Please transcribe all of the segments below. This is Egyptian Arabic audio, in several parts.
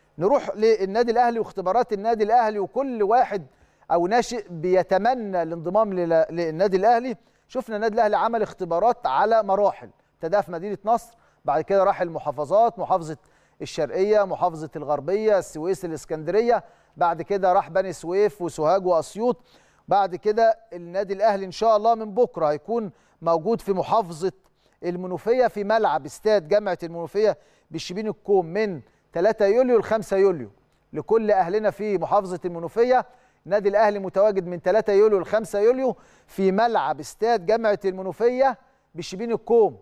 نروح للنادي الاهلي واختبارات النادي الاهلي وكل واحد او ناشئ بيتمنى الانضمام لل- للنادي الاهلي شفنا النادي الاهلي عمل اختبارات على مراحل ابتدى في مدينه نصر بعد كده راح المحافظات محافظه الشرقيه محافظه الغربيه السويس الاسكندريه بعد كده راح بني سويف وسوهاج واسيوط بعد كده النادي الاهلي ان شاء الله من بكره هيكون موجود في محافظه المنوفيه في ملعب استاد جامعه المنوفيه بالشبين الكوم من 3 يوليو ل 5 يوليو لكل اهلنا في محافظه المنوفيه النادي الاهلي متواجد من 3 يوليو ل 5 يوليو في ملعب استاد جامعه المنوفيه بالشبين الكوم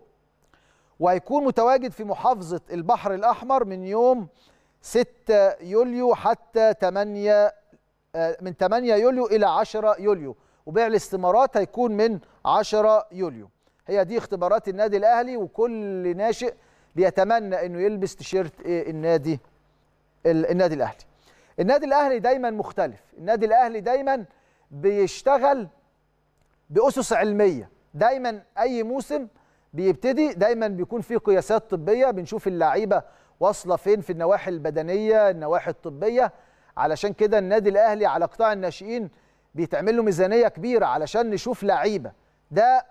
وهيكون متواجد في محافظه البحر الاحمر من يوم 6 يوليو حتى 8 آه، من 8 يوليو الى 10 يوليو وبيع الاستمارات هيكون من 10 يوليو هي دي اختبارات النادي الاهلي وكل ناشئ بيتمنى انه يلبس تيشيرت إيه النادي ال- النادي الاهلي النادي الاهلي دايما مختلف النادي الاهلي دايما بيشتغل باسس علميه دايما اي موسم بيبتدي دايما بيكون فيه قياسات طبيه بنشوف اللعيبه واصله فين في النواحي البدنيه النواحي الطبيه علشان كده النادي الاهلي على قطاع الناشئين بيتعمل له ميزانيه كبيره علشان نشوف لعيبه ده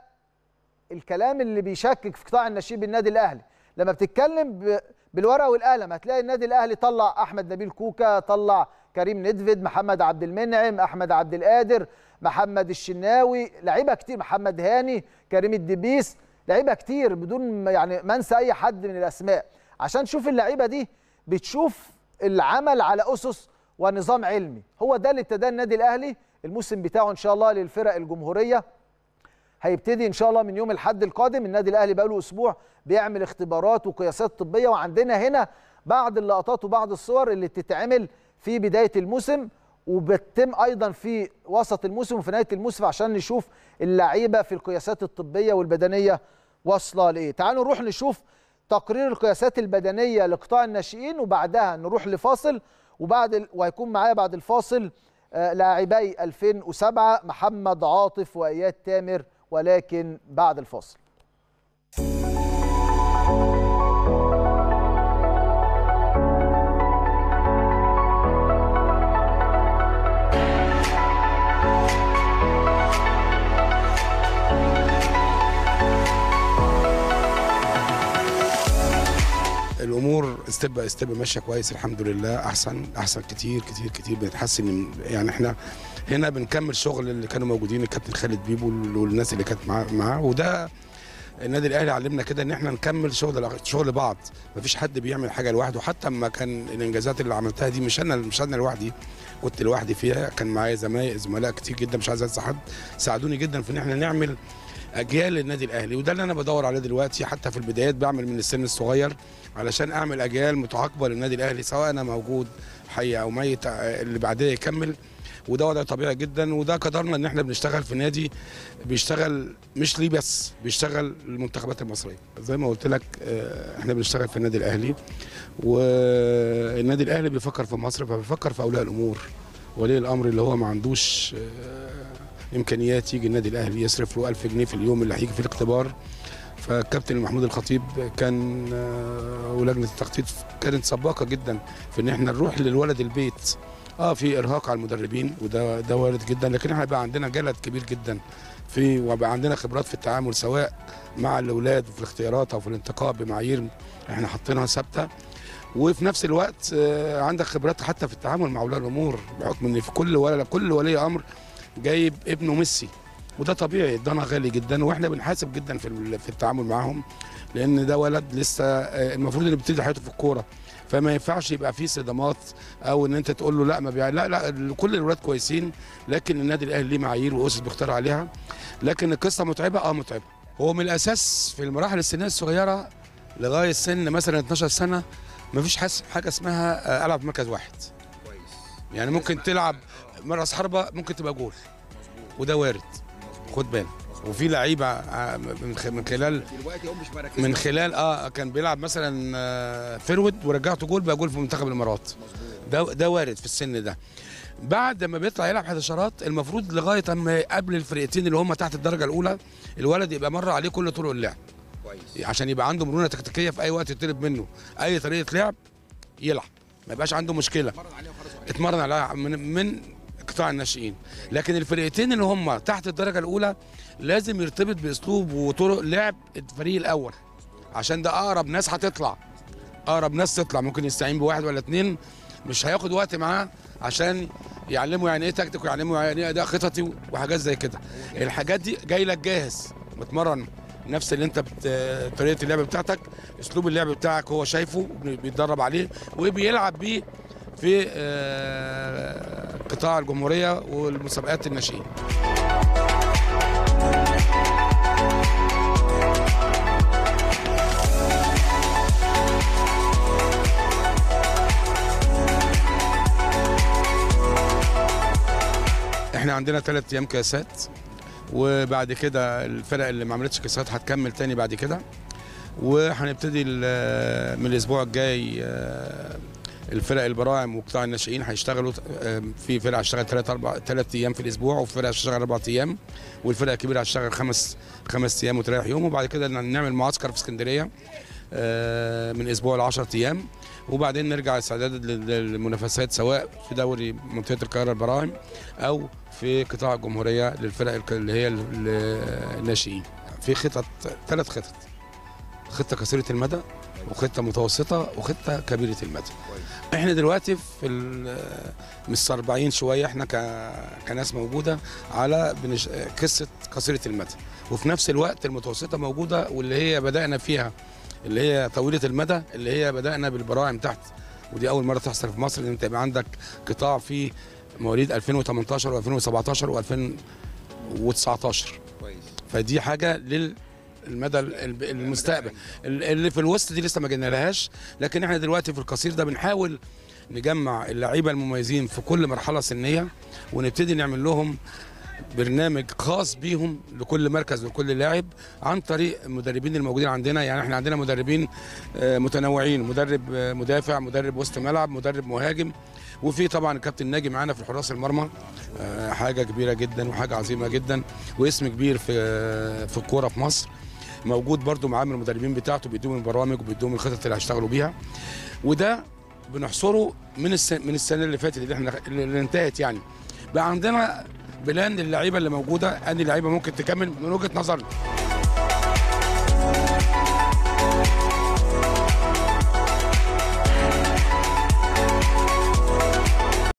الكلام اللي بيشكك في قطاع الناشئين بالنادي الاهلي لما بتتكلم ب- بالورقه والقلم هتلاقي النادي الاهلي طلع احمد نبيل كوكا طلع كريم ندفد محمد عبد المنعم احمد عبد القادر محمد الشناوي لعيبه كتير محمد هاني كريم الدبيس لعيبه كتير بدون ما- يعني ما انسى اي حد من الاسماء عشان تشوف اللعيبه دي بتشوف العمل على اسس ونظام علمي هو ده اللي ابتداه النادي الاهلي الموسم بتاعه ان شاء الله للفرق الجمهوريه هيبتدي ان شاء الله من يوم الاحد القادم النادي الاهلي بقاله اسبوع بيعمل اختبارات وقياسات طبيه وعندنا هنا بعض اللقطات وبعض الصور اللي بتتعمل في بدايه الموسم وبتتم ايضا في وسط الموسم وفي نهايه الموسم عشان نشوف اللعيبه في القياسات الطبيه والبدنيه واصله لايه تعالوا نروح نشوف تقرير القياسات البدنيه لقطاع الناشئين وبعدها نروح لفاصل وبعد ال... وهيكون معايا بعد الفاصل آه، لاعبي 2007 محمد عاطف واياد تامر ولكن بعد الفاصل الامور ستيب باي ستيب ماشيه كويس الحمد لله احسن احسن كتير كتير كتير بنتحسن من- يعني احنا هنا بنكمل شغل اللي كانوا موجودين الكابتن خالد بيبو والناس اللي كانت معاه معاه وده النادي الاهلي علمنا كده ان احنا نكمل شغل شغل بعض مفيش حد بيعمل حاجه لوحده حتى اما كان الانجازات اللي عملتها دي مش انا مش انا لوحدي كنت لوحدي فيها كان معايا زمايل زملاء كتير جدا مش عايز انسى حد ساعدوني جدا في ان احنا نعمل اجيال للنادي الاهلي وده اللي انا بدور عليه دلوقتي حتى في البدايات بعمل من السن الصغير علشان اعمل اجيال متعاقبه للنادي الاهلي سواء انا موجود حي او ميت آه، اللي بعديه يكمل وده وضع طبيعي جدا وده قدرنا ان احنا بنشتغل في نادي بيشتغل مش ليه بس بيشتغل للمنتخبات المصريه زي ما قلت لك آه، احنا بنشتغل في النادي الاهلي والنادي الاهلي بيفكر في مصر فبيفكر في اولياء الامور ولي الامر اللي هو ما عندوش آه، امكانيات يجي النادي الاهلي يصرف له 1000 جنيه في اليوم اللي هيجي في الاختبار فالكابتن محمود الخطيب كان آه، ولجنه التخطيط كانت سباقه جدا في ان احنا نروح للولد البيت اه في ارهاق على المدربين وده ده وارد جدا لكن احنا بقى عندنا جلد كبير جدا في وبقى عندنا خبرات في التعامل سواء مع الاولاد في الاختيارات او في الانتقاء بمعايير احنا حاطينها ثابته وفي نفس الوقت آه، عندك خبرات حتى في التعامل مع اولياء الامور بحكم ان في كل ولا كل ولي امر جايب ابنه ميسي وده طبيعي ده غالي جدا واحنا بنحاسب جدا في ال- في التعامل معاهم لان ده ولد لسه آه، المفروض انه بيبتدي حياته في الكوره فما ينفعش يبقى فيه صدمات او ان انت تقول له لا ما بيع... لا لا كل الولاد كويسين لكن النادي الاهلي ليه معايير واسس بيختار عليها لكن القصه متعبه اه متعبه هو من الاساس في المراحل السنيه الصغيره لغايه سن مثلا 12 سنه ما فيش حس حاجه اسمها آه، العب في مركز واحد يعني ممكن تلعب مركز حربه ممكن تبقى جول وده وارد خد بالك وفي لعيبه آه، من خ- من خلال دلوقتي هم مش مراكزهم من خلال اه كان بيلعب مثلا آه، فيرود ورجعته جول بقى جول في منتخب الامارات ده ده وارد في السن ده بعد ما بيطلع يلعب حداشرات المفروض لغايه اما قبل الفرقتين اللي هم تحت الدرجه الاولى الولد يبقى مر عليه كل طرق اللعب كويس عشان يبقى عنده مرونه تكتيكيه في اي وقت يطلب منه اي طريقه لعب يلعب ما يبقاش عنده مشكله اتمرن عليها من من قطاع الناشئين لكن الفرقتين اللي هم تحت الدرجه الاولى لازم يرتبط باسلوب وطرق لعب الفريق الاول عشان ده اقرب ناس هتطلع اقرب ناس تطلع ممكن يستعين بواحد ولا اتنين مش هياخد وقت معاه عشان يعلموا يعني ايه تكتيك ويعلموا يعني ايه اداء خططي وحاجات زي كده الحاجات دي جاي لك جاهز متمرن نفس اللي انت بت... طريقه اللعب بتاعتك اسلوب اللعب بتاعك هو شايفه بيتدرب عليه وبيلعب بيه في آه، قطاع الجمهوريه والمسابقات الناشئين احنا عندنا ثلاث ايام كاسات وبعد كده الفرق اللي ما عملتش كاسات هتكمل تاني بعد كده وهنبتدي ال- من الاسبوع الجاي آه، الفرق البراعم وقطاع الناشئين هيشتغلوا آه، في فرقه هتشتغل ثلاث اربع ثلاث ايام في الاسبوع وفي فرقه هتشتغل اربع ايام والفرقه الكبيره هتشتغل خمس خمس ايام وتريح يوم وبعد كده نعمل معسكر في اسكندريه آه، من اسبوع ل 10 ايام وبعدين نرجع استعداد لل- للمنافسات سواء في دوري منطقه القاهره البراعم او في قطاع الجمهوريه للفرق الك- اللي هي ال- ال- الناشئين في خطط ثلاث خطط خطه قصيره المدى وخطه متوسطه وخطه كبيره المدى احنا دلوقتي في ال- مستربعين شويه احنا ك- كناس موجوده على بنش... قصه قصيره المدى وفي نفس الوقت المتوسطه موجوده واللي هي بدانا فيها اللي هي طويله المدى اللي هي بدانا بالبراعم تحت ودي اول مره تحصل في مصر ان انت يبقى عندك قطاع فيه مواليد 2018 و2017 و2019 كويس فدي حاجه للمدى ال- المستقبل ال- اللي في الوسط دي لسه ما جينا لهاش لكن احنا دلوقتي في القصير ده بنحاول نجمع اللعيبه المميزين في كل مرحله سنيه ونبتدي نعمل لهم برنامج خاص بيهم لكل مركز ولكل لاعب عن طريق المدربين الموجودين عندنا يعني احنا عندنا مدربين آه، متنوعين مدرب آه، مدافع مدرب وسط ملعب مدرب مهاجم وفي طبعا الكابتن ناجي معانا في حراس المرمى آه، حاجه كبيره جدا وحاجه عظيمه جدا واسم كبير في في الكوره في مصر موجود برضو معاه من المدربين بتاعته بيدوهم البرامج وبيدوهم الخطط اللي هيشتغلوا بيها وده بنحصره من السنه من السنه اللي فاتت اللي احنا اللي انتهت يعني بقى عندنا بلان للعيبه اللي موجوده انهي لعيبه ممكن تكمل من وجهه نظرنا